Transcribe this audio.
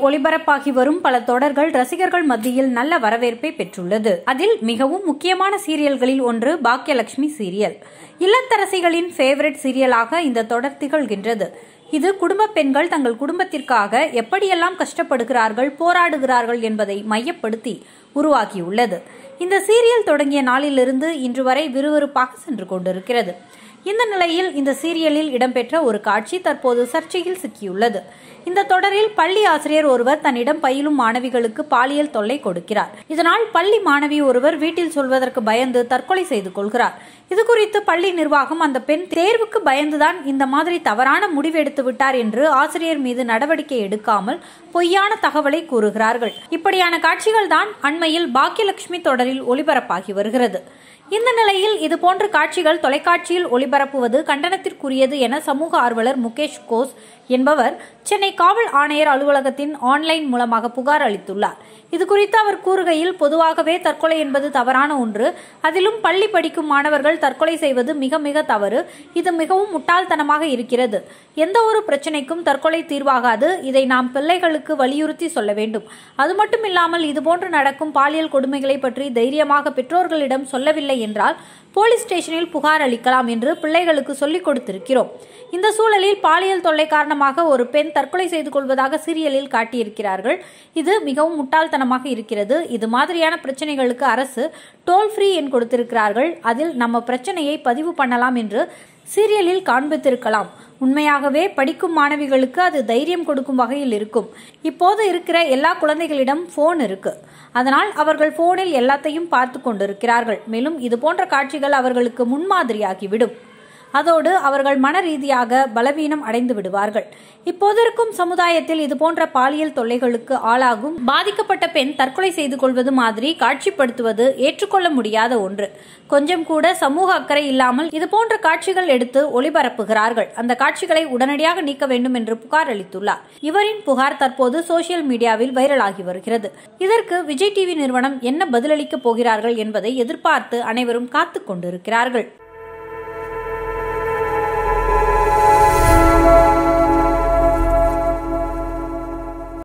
ஒளிபரப்பாகி வரும் பல தொடர்கள் ரசிகர்கள் மத்தியில் நல்ல வரவேற்பை பெற்றுள்ளது அதில் மிகவும் முக்கியமான சீரியல்களில் ஒன்று பாக்கியலட்சுமி சீரியல் இல்லத்தரசிகளின் ஃபேவரட் சீரியலாக இந்த தொடர் திகழ்கின்றது இது குடும்ப பெண்கள் தங்கள் குடும்பத்திற்காக எப்படியெல்லாம் கஷ்டப்படுகிறார்கள் போராடுகிறார்கள் என்பதை மையப்படுத்தி உருவாகியுள்ளது இந்த சீரியல் தொடங்கிய நாளிலிருந்து இன்று வரை விறுவிறுப்பாக சென்று கொண்டிருக்கிறது இந்த நிலையில் இந்த சீரியலில் இடம்பெற்ற ஒரு காட்சி தற்போது சர்ச்சையில் சிக்கியுள்ளது இந்த தொடரில் பள்ளி ஆசிரியர் ஒருவர் தன்னிடம் பயிலும் மாணவிகளுக்கு பாலியல் தொல்லை கொடுக்கிறார் இதனால் பள்ளி மாணவி ஒருவர் வீட்டில் சொல்வதற்கு பயந்து தற்கொலை செய்து கொள்கிறார் இது குறித்து பள்ளி நிர்வாகம் அந்த பெண் தேர்வுக்கு பயந்துதான் இந்த மாதிரி தவறான முடிவு எடுத்து விட்டார் என்று ஆசிரியர் மீது நடவடிக்கை எடுக்காமல் பொய்யான தகவலை கூறுகிறார்கள் இப்படியான காட்சிகள் தான் அண்மையில் பாக்கியலட்சுமி தொடரில் ஒளிபரப்பாகி வருகிறது இந்த நிலையில் இதுபோன்ற காட்சிகள் தொலைக்காட்சியில் ஒளிபரப்புவது கண்டனத்திற்குரியது என சமூக ஆர்வலர் முகேஷ் கோஸ் என்பவர் சென்னை காவல் ஆணையர் அலுவலகத்தின் ஆன்லைன் மூலமாக புகார் அளித்துள்ளார் இதுகுறித்து அவர் கூறுகையில் பொதுவாகவே தற்கொலை என்பது தவறான ஒன்று அதிலும் பள்ளி படிக்கும் மாணவர்கள் தற்கொலை செய்வது மிக மிக தவறு இது மிகவும் முட்டாள்தனமாக இருக்கிறது எந்த ஒரு பிரச்சனைக்கும் தற்கொலை தீர்வாகாது இதை நாம் பிள்ளைகளுக்கு வலியுறுத்தி சொல்ல வேண்டும் அது மட்டும் இல்லாமல் இதுபோன்று நடக்கும் பாலியல் கொடுமைகளை பற்றி தைரியமாக பெற்றோர்களிடம் சொல்லவில்லை என்றால் போலீஸ் ஸ்டேஷனில் புகார் அளிக்கலாம் என்று பிள்ளைகளுக்கு சொல்லிக் கொடுத்திருக்கிறோம் இந்த சூழலில் பாலியல் தொல்லை காரணமாக ஒரு பெண் தற்கொலை செய்து கொள்வதாக சீரியலில் காட்டியிருக்கிறார்கள் இது மிகவும் முட்டாள்தனமாக இருக்கிறது இது மாதிரியான பிரச்சனைகளுக்கு அரசு டோல் ஃப்ரீ எண் கொடுத்திருக்கிறார்கள் அதில் நம்ம பிரச்சனையை பதிவு பண்ணலாம் என்று சீரியலில் காண்பித்திருக்கலாம் உண்மையாகவே படிக்கும் மாணவிகளுக்கு அது தைரியம் கொடுக்கும் வகையில் இருக்கும் இப்போது இருக்கிற எல்லா குழந்தைகளிடம் போன் இருக்கு அதனால் அவர்கள் போனில் எல்லாத்தையும் பார்த்து கொண்டிருக்கிறார்கள் மேலும் இது போன்ற காட்சிகள் அவர்களுக்கு முன்மாதிரியாகிவிடும் அதோடு அவர்கள் மன ரீதியாக பலவீனம் அடைந்து விடுவார்கள் இப்போது இருக்கும் சமுதாயத்தில் இதுபோன்ற பாலியல் தொல்லைகளுக்கு ஆளாகும் பாதிக்கப்பட்ட பெண் தற்கொலை செய்து கொள்வது மாதிரி காட்சிப்படுத்துவது ஏற்றுக்கொள்ள முடியாத ஒன்று கொஞ்சம் கூட சமூக அக்கறை இல்லாமல் இதுபோன்ற காட்சிகள் எடுத்து ஒளிபரப்புகிறார்கள் அந்த காட்சிகளை உடனடியாக நீக்க வேண்டும் என்று புகார் அளித்துள்ளார் இவரின் புகார் தற்போது சோசியல் மீடியாவில் வைரலாகி வருகிறது இதற்கு விஜய் டிவி நிறுவனம் என்ன பதிலளிக்கப் போகிறார்கள் என்பதை எதிர்பார்த்து அனைவரும் காத்துக் கொண்டிருக்கிறார்கள்